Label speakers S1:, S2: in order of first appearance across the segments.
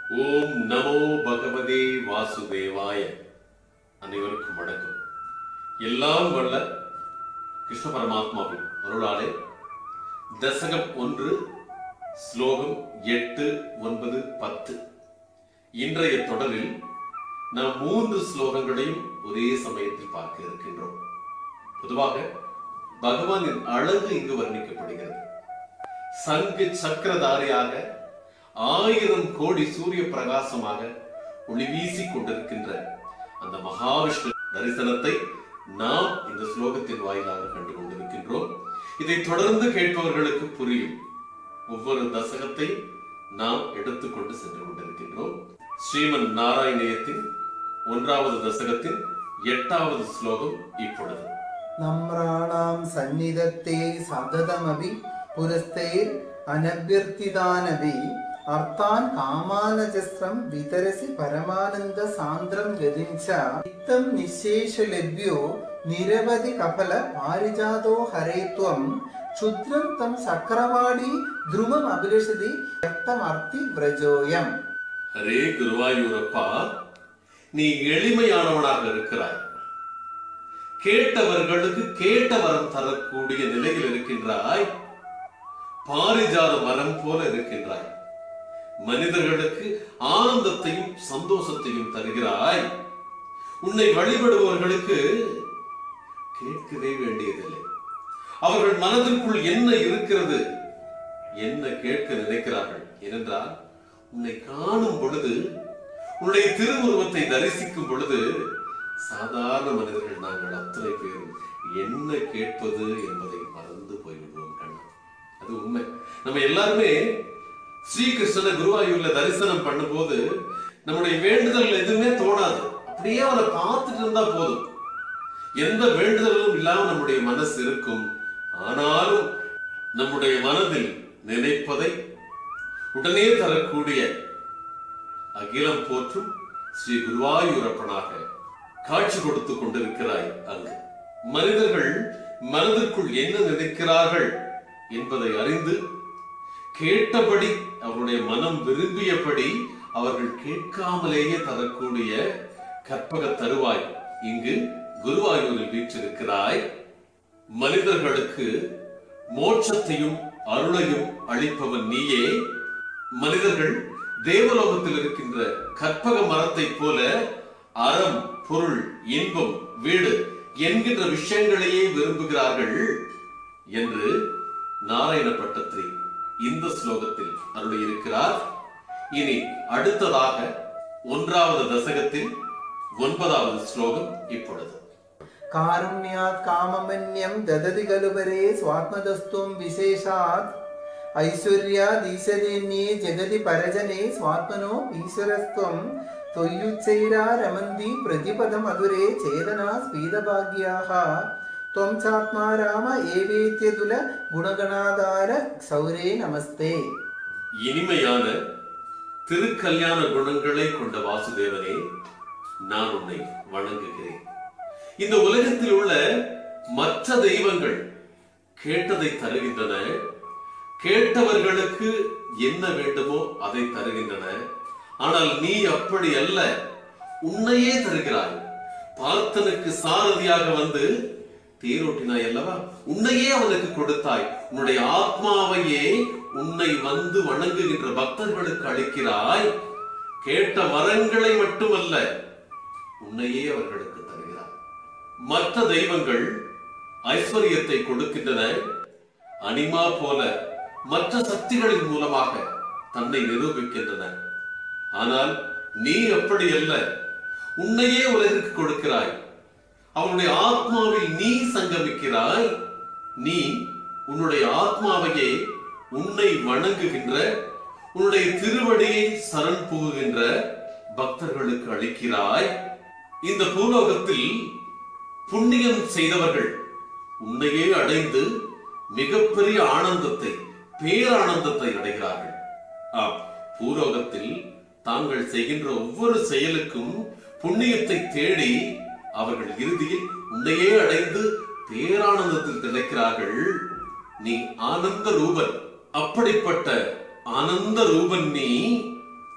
S1: ஓம் நமோ பகவதே வாசுதேவாய அனைவருக்கும் வணக்கம் எல்லாம் வல்ல கிருஷ்ண பரமாத்மாவின் அருளாலே தசகம் ஒன்று ஸ்லோகம் எட்டு ஒன்பது பத்து இன்றைய தொடரில் நாம் மூன்று ஸ்லோகங்களையும் ஒரே சமயத்தில் பார்க்க இருக்கின்றோம் பொதுவாக பகவானின் அழகு இங்கு வர்ணிக்கப்படுகிறது சங்கு சக்கரதாரியாக ஆயிரம் கோடி சூரிய பிரகாசமாக ஒளி வீசிக் கொண்டிருக்கின்ற அந்த மகாவிஷ்ணு தரிசனத்தை நாம் இந்த ஸ்லோகத்தின் வாயிலாக கண்டு கொண்டிருக்கின்றோம் இதை தொடர்ந்து கேட்பவர்களுக்கு புரியும் ஒவ்வொரு தசகத்தையும் நாம் எடுத்துக்கொண்டு சென்று கொண்டிருக்கின்றோம் ஸ்ரீமன் நாராயணியத்தின் ஒன்றாவது தசகத்தின் எட்டாவது ஸ்லோகம் இப்பொழுது
S2: നമ്രാണാം സന്നിധത്തെ സതതമപി പുരസ്തൈർ അനഭ്യർത്ഥിതാനപി അർത്ഥാൻ കാമാനജസ്രം വിതരസി പരമാനന്ദ സാന്ദ്രം ഗതിഞ്ച ചിത്തം നിശേഷലഭ്യോ നിരവധി കപല പാരിജാതോ ഹരേത്വം ക്ഷുദ്രം തം ചക്രവാടി ധ്രുവം അഭിലഷതി വ്യക്തമർത്തി വ്രജോയം
S1: ஹரே குருவாயூரப்பா நீ எளிமையானவனாக இருக்கிறாய் கேட்டவர்களுக்கு கேட்ட வரம் தரக்கூடிய நிலையில் இருக்கின்றாய் பாரிஜாத மரம் போல இருக்கின்றாய் மனிதர்களுக்கு ஆனந்தத்தையும் சந்தோஷத்தையும் தருகிறாய் உன்னை வழிபடுபவர்களுக்கு கேட்கவே வேண்டியதில்லை அவர்கள் மனதிற்குள் என்ன இருக்கிறது என்ன கேட்க நினைக்கிறார்கள் ஏனென்றால் உன்னை காணும் பொழுது உன்னுடைய திருவுருவத்தை தரிசிக்கும் பொழுது சாதாரண மனிதர்கள் நாங்கள் அத்தனை பேரும் என்ன கேட்பது என்பதை மறந்து போய்விடுவோம் கண்ணா அது உண்மை நம்ம எல்லாருமே ஸ்ரீகிருஷ்ணனை குருவாயூர்ல தரிசனம் பண்ணும்போது நம்முடைய வேண்டுதல் எதுவுமே தோணாது அப்படியே அவனை பார்த்துட்டு இருந்தா போதும் எந்த வேண்டுதலும் இல்லாம நம்முடைய மனசு இருக்கும் ஆனாலும் நம்முடைய மனதில் நினைப்பதை உடனே தரக்கூடிய அகிலம் போற்றும் ஸ்ரீ குருவாயூரப்பனாக காட்சி கொடுத்து கொண்டிருக்கிறாய் அங்கு மனிதர்கள் மனதிற்குள் என்ன நினைக்கிறார்கள் என்பதை அறிந்து கேட்டபடி அவருடைய மனம் விரும்பியபடி அவர்கள் கேட்காமலேயே தரக்கூடிய கற்பக தருவாய் இங்கு குருவாயூரில் வீற்றிருக்கிறாய் மனிதர்களுக்கு மோட்சத்தையும் அருளையும் அளிப்பவன் நீயே மனிதர்கள் தேவலோகத்தில் இருக்கின்ற கற்பக மரத்தைப் போல அறம் பொருள் இன்பம் வீடு என்கின்ற விஷயங்களையே விரும்புகிறார்கள் என்று நாராயண பட்டத்திரி இந்த ஸ்லோகத்தில் அருளியிருக்கிறார் இனி அடுத்ததாக ஒன்றாவது தசகத்தில் ஒன்பதாவது ஸ்லோகம் இப்பொழுது
S2: കാരുണ്യാത് കാമമന്യം ദദതി ഖലു പരേ സ്വാത്മതസ്ത്വം വിശേഷാത് ഐശ്വര്യാദീശരണ്യേ ജഗതി പരജനേ സ്വാത്മനോ ഈശ്വരസ്ത്വം ത്വയ്യുച്ചൈരാ രമന്തി പ്രതിപദ മധുരേ ചേതനാ സ്പീതഭാഗ്യാഹ ത്വം ചാത്മാ രാമ ഏവേത്യതുല ഗുണഗണാധാര സൗരേ நமஸ்தே
S1: இனிமையான திருக்கல்யாண குணங்களை கொண்ட வாசுதேவனே நான் உன்னை வணங்குகிறேன் இந்த உலகத்தில் உள்ள மற்ற தெய்வங்கள் கேட்டதை தருகின்றன கேட்டவர்களுக்கு என்ன வேண்டுமோ அதை தருகின்றன ஆனால் நீ அப்படி அல்ல உன்னையே தருகிறாய் பார்த்தனுக்கு சாரதியாக வந்து தேரோட்டினாய் அல்லவா உன்னையே அவனுக்கு கொடுத்தாய் உன்னுடைய ஆத்மாவையே உன்னை வந்து வணங்குகின்ற பக்தர்களுக்கு அளிக்கிறாய் கேட்ட வரங்களை மட்டுமல்ல உன்னையே அவர்களுக்கு தருகிறாய் மற்ற தெய்வங்கள் ஐஸ்வர்யத்தை கொடுக்கின்றன அனிமா போல மற்ற சக்திகளின் மூலமாக தன்னை நிரூபிக்கின்றன ஆனால் நீ அப்படி அல்ல உன்னையே உலகிற்கு கொடுக்கிறாய் அவனுடைய ஆத்மாவில் நீ சங்கமிக்கிறாய் நீ உன்னுடைய ஆத்மாவையே உன்னை வணங்குகின்ற உன்னுடைய திருவடியை சரண் புகுகின்ற பக்தர்களுக்கு அளிக்கிறாய் இந்த பூலோகத்தில் புண்ணியம் செய்தவர்கள் உன்னையே அடைந்து மிகப்பெரிய ஆனந்தத்தை பேரானந்தத்தை அடைகிறார்கள் ஆம் பூலோகத்தில் தாங்கள் செய்கின்ற ஒவ்வொரு செயலுக்கும் புண்ணியத்தை தேடி அவர்கள் இறுதியில் உன்னையே அடைந்து பேரானந்தத்தில் திளைக்கிறார்கள் நீ ஆனந்த ரூபன் அப்படிப்பட்ட ஆனந்த ரூபன் நீ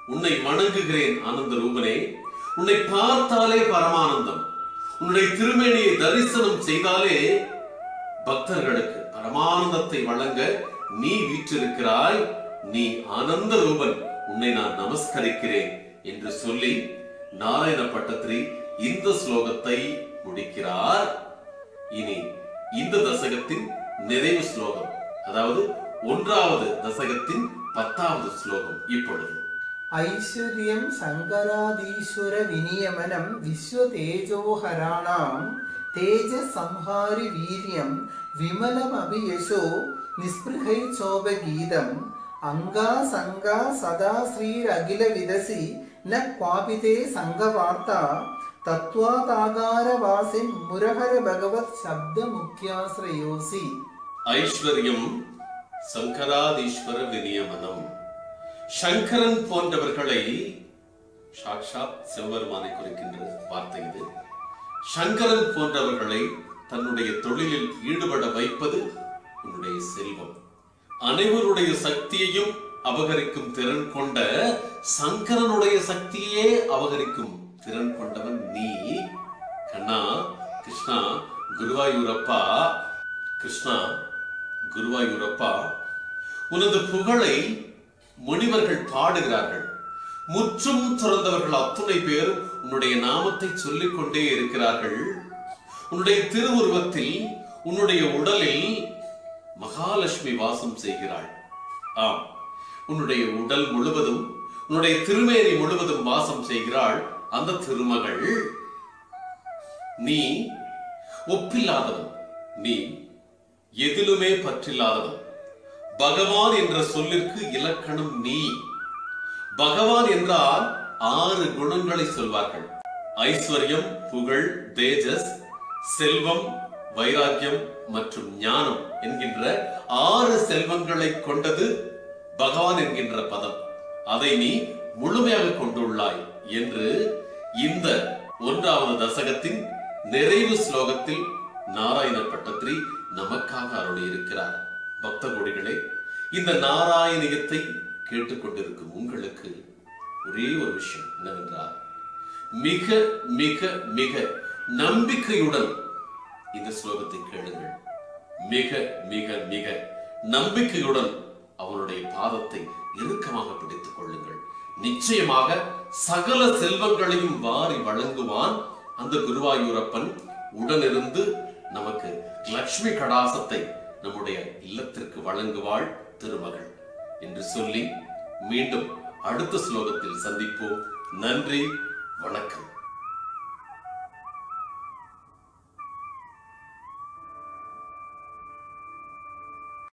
S1: உன்னை வணங்குகிறேன் ஆனந்த ரூபனே உன்னை பார்த்தாலே பரமானந்தம் உன்னுடைய திருமேனியை தரிசனம் செய்தாலே பக்தர்களுக்கு பரமானந்தத்தை வழங்க நீ வீற்றிருக்கிறாய் நீ ஆனந்த ரூபன் உன்னை நான் நமஸ்கரிக்கிறேன் என்று சொல்லி நாராயண பட்டத்திரி இந்த ஸ்லோகத்தை முடிக்கிறார் இனி இந்த தசகத்தின் நிறைவு ஸ்லோகம் அதாவது ஒன்றாவது தசகத்தின் பத்தாவது ஸ்லோகம் இப்பொழுது
S2: ऐश्वर्यं शङ्करादीश्वरविनियमनं विश्वतेजोहराणां तेजसंहारि वीर्यं विमलमपि यशो निःस्पृहैचोपगीतम् अङ्गासङ्गा सदा श्रीरखिलविदसि न क्वापि ते सङ्गवार्ता तत्त्वातागारवासिन् मुरहर भगवत् शब्दमुख्याश्रयोऽसि
S1: ஐஸ்வர்யம் சங்கராதீஸ்வர விநியமனம் சங்கரன் போன்றவர்களை சாக்ஷாத் சிவபெருமானை குறிக்கின்ற வார்த்தை இது சங்கரன் போன்றவர்களை தன்னுடைய தொழிலில் ஈடுபட வைப்பது உன்னுடைய செல்வம் அனைவருடைய சக்தியையும் அபகரிக்கும் திறன் கொண்ட சங்கரனுடைய சக்தியே அபகரிக்கும் திறன் கொண்டவன் நீ கண்ணா கிருஷ்ணா குருவாயூரப்பா கிருஷ்ணா குருவாயூரப்பா உனது புகழை முனிவர்கள் பாடுகிறார்கள் முற்றும் துறந்தவர்கள் அத்துணை பேரும் உன்னுடைய நாமத்தை சொல்லிக் கொண்டே இருக்கிறார்கள் உன்னுடைய திருவுருவத்தில் உன்னுடைய உடலில் மகாலட்சுமி வாசம் செய்கிறாள் ஆம் உன்னுடைய உடல் முழுவதும் உன்னுடைய திருமேனி முழுவதும் வாசம் செய்கிறாள் அந்த திருமகள் நீ ஒப்பில்லாதவன் நீ எதிலுமே பற்றில்லாதவன் பகவான் என்ற சொல்லிற்கு இலக்கணம் நீ பகவான் என்றால் ஆறு குணங்களை சொல்வார்கள் ஐஸ்வர்யம் புகழ் தேஜஸ் செல்வம் வைராக்கியம் மற்றும் ஞானம் என்கின்ற ஆறு செல்வங்களை கொண்டது பகவான் என்கின்ற பதம் அதை நீ முழுமையாக கொண்டுள்ளாய் என்று இந்த ஒன்றாவது தசகத்தின் நிறைவு ஸ்லோகத்தில் நாராயண பட்டத்திரி நமக்காக அருளியிருக்கிறார் பக்த கோடிகளே இந்த நாராயணியத்தை கேட்டுக்கொண்டிருக்கும் உங்களுக்கு ஒரே ஒரு விஷயம் என்னவென்றால் மிக மிக மிக நம்பிக்கையுடன் இந்த ஸ்லோகத்தை கேளுங்கள் மிக மிக மிக நம்பிக்கையுடன் அவனுடைய பாதத்தை இறுக்கமாக பிடித்துக் கொள்ளுங்கள் நிச்சயமாக சகல செல்வங்களையும் வாரி வழங்குவான் அந்த குருவாயூரப்பன் உடனிருந்து நமக்கு லக்ஷ்மி கடாசத்தை நம்முடைய இல்லத்திற்கு வழங்குவாள் திருமகள் என்று சொல்லி மீண்டும் அடுத்த ஸ்லோகத்தில் சந்திப்போம் நன்றி வணக்கம்